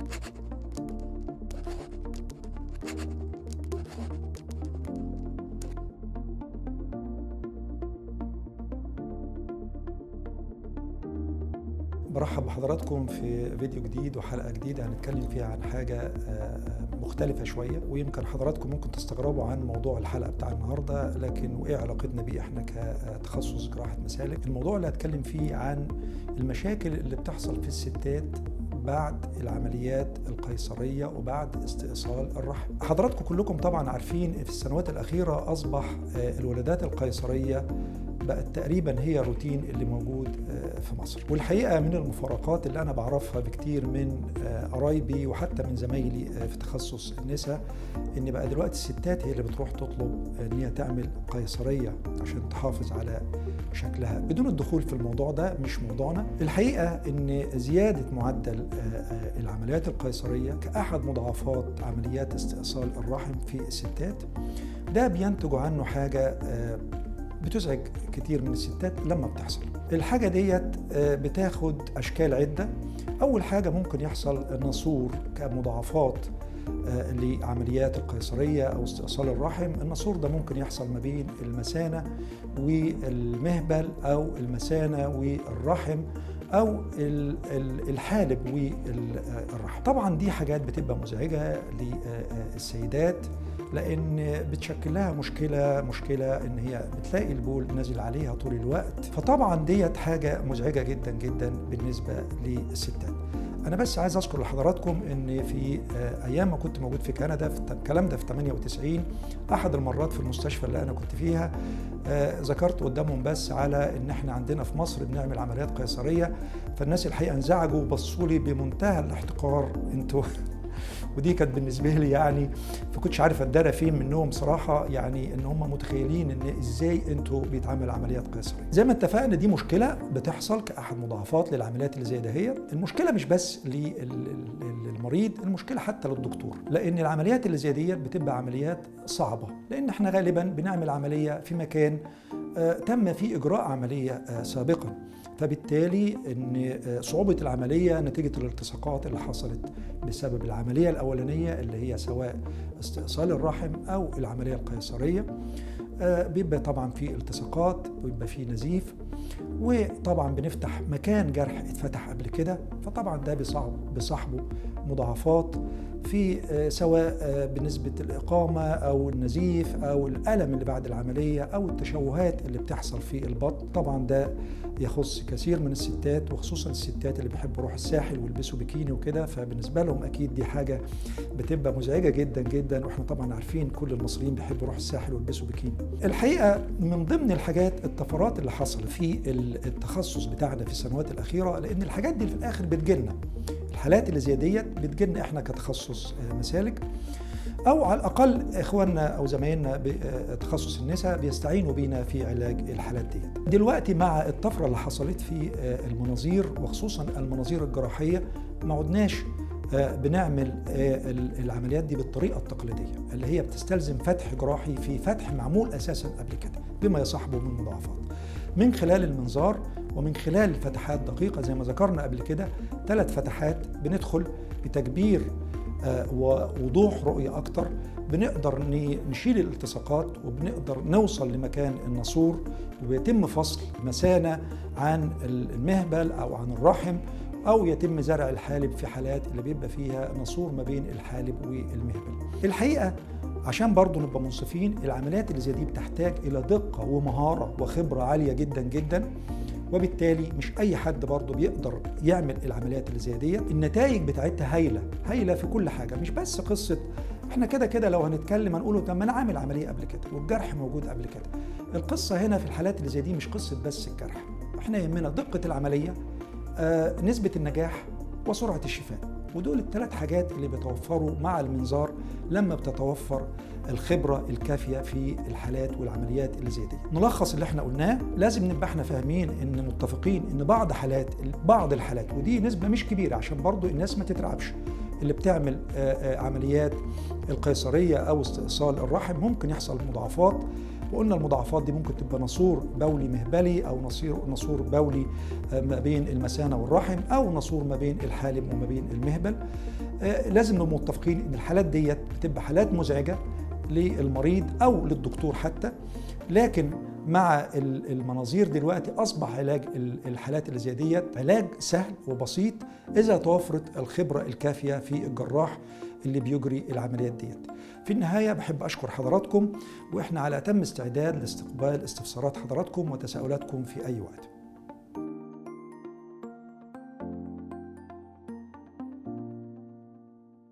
برحب بحضراتكم في فيديو جديد وحلقة جديدة هنتكلم فيها عن حاجة مختلفة شوية ويمكن حضراتكم ممكن تستغربوا عن موضوع الحلقة بتاع النهاردة لكن وإيه علاقتنا بيه إحنا كتخصص جراحة مسالك الموضوع اللي هتكلم فيه عن المشاكل اللي بتحصل في الستات بعد العمليات القيصرية وبعد استئصال الرحم حضراتكم كلكم طبعا عارفين في السنوات الأخيرة أصبح الولادات القيصرية بقت تقريبا هي روتين اللي موجود في مصر والحقيقه من المفارقات اللي انا بعرفها بكتير من قرايبي وحتى من زمايلي في تخصص النساء ان بقى دلوقتي الستات هي اللي بتروح تطلب ان هي تعمل قيصريه عشان تحافظ على شكلها بدون الدخول في الموضوع ده مش موضوعنا الحقيقه ان زياده معدل العمليات القيصريه كاحد مضاعفات عمليات استئصال الرحم في الستات ده بينتج عنه حاجه بتزعج كتير من الستات لما بتحصل الحاجة ديت بتاخد أشكال عدة أول حاجة ممكن يحصل نسور كمضاعفات لعمليات القيصرية أو استئصال الرحم النسور ده ممكن يحصل ما بين المثانة والمهبل أو المثانة والرحم أو الحالب والرحم طبعا دي حاجات بتبقى مزعجة للسيدات لان بتشكل لها مشكله مشكله ان هي بتلاقي البول نازل عليها طول الوقت فطبعا ديت حاجه مزعجه جدا جدا بالنسبه للستات انا بس عايز اذكر لحضراتكم ان في ايام ما كنت موجود في كندا في الكلام ده في 98 احد المرات في المستشفى اللي انا كنت فيها ذكرت قدامهم بس على ان احنا عندنا في مصر بنعمل عمليات قيصريه فالناس الحقيقه انزعجوا وبصوا لي بمنتهى الاحتقار انتوا ودي كانت بالنسبه لي يعني فكنتش عارف اتدرى فين منهم صراحه يعني ان هم متخيلين ان ازاي انتوا بيتعمل عمليات قيصريه زي ما اتفقنا دي مشكله بتحصل كاحد مضاعفات للعمليات اللي زي دهيت المشكله مش بس للمريض المشكله حتى للدكتور لان العمليات اللي زي ديت بتبقى عمليات صعبه لان احنا غالبا بنعمل عمليه في مكان تم فيه اجراء عمليه سابقا فبالتالي ان صعوبه العمليه نتيجه الالتصاقات اللي حصلت بسبب العمليه الاولانيه اللي هي سواء استئصال الرحم او العمليه القيصريه بيبقى طبعا في التصاقات ويبقى في نزيف وطبعا بنفتح مكان جرح اتفتح قبل كده فطبعا ده بيصعب بصاحبه مضاعفات في سواء بنسبة الإقامة أو النزيف أو الألم اللي بعد العملية أو التشوهات اللي بتحصل في البطن طبعا ده يخص كثير من الستات وخصوصا الستات اللي بيحبوا يروحوا الساحل ويلبسوا بيكيني وكده فبالنسبة لهم أكيد دي حاجة بتبقى مزعجة جدا جدا وإحنا طبعا عارفين كل المصريين بيحبوا يروحوا الساحل ويلبسوا بيكيني الحقيقة من ضمن الحاجات الطفرات اللي حصل في التخصص بتاعنا في السنوات الأخيرة لأن الحاجات دي في الآخر بتجيلنا الحالات اللي زي ديت بتجيلنا احنا كتخصص مسالك او على الاقل اخواننا او زمايلنا بتخصص النساء بيستعينوا بينا في علاج الحالات ديت دلوقتي مع الطفره اللي حصلت في المناظير وخصوصا المناظير الجراحيه ما عدناش بنعمل العمليات دي بالطريقه التقليديه اللي هي بتستلزم فتح جراحي في فتح معمول اساسا قبل كده بما يصاحبه من مضاعفات من خلال المنظار ومن خلال فتحات دقيقة زي ما ذكرنا قبل كده ثلاث فتحات بندخل بتكبير ووضوح رؤية أكتر بنقدر نشيل الالتصاقات وبنقدر نوصل لمكان الناسور وبيتم فصل مثانة عن المهبل أو عن الرحم أو يتم زرع الحالب في حالات اللي بيبقى فيها ناسور ما بين الحالب والمهبل الحقيقة عشان برضو نبقى منصفين العمليات اللي زي دي بتحتاج إلى دقة ومهارة وخبرة عالية جدا جدا وبالتالي مش اي حد برضه بيقدر يعمل العمليات اللي زي ديت النتائج بتاعتها هايله هايله في كل حاجه مش بس قصه احنا كده كده لو هنتكلم هنقوله طب ما انا عامل عمليه قبل كده والجرح موجود قبل كده القصه هنا في الحالات اللي زي دي مش قصه بس الجرح احنا يهمنا دقه العمليه آه نسبه النجاح وسرعه الشفاء ودول الثلاث حاجات اللي بيتوفروا مع المنظار لما بتتوفر الخبرة الكافية في الحالات والعمليات اللي زي دي نلخص اللي احنا قلناه لازم نبقى احنا فاهمين ان متفقين ان بعض حالات بعض الحالات ودي نسبة مش كبيرة عشان برضو الناس ما تترعبش اللي بتعمل عمليات القيصرية أو استئصال الرحم ممكن يحصل مضاعفات وقلنا المضاعفات دي ممكن تبقى ناسور بولي مهبلي او نصير ناسور بولي ما بين المثانه والرحم او ناسور ما بين الحالم وما بين المهبل لازم نبقى متفقين ان الحالات ديت بتبقى حالات مزعجه للمريض او للدكتور حتى لكن مع المناظير دلوقتي اصبح علاج الحالات اللي زي ديت علاج سهل وبسيط اذا توفرت الخبره الكافيه في الجراح اللي بيجري العمليات ديت. في النهايه بحب اشكر حضراتكم واحنا على اتم استعداد لاستقبال استفسارات حضراتكم وتساؤلاتكم في اي وقت.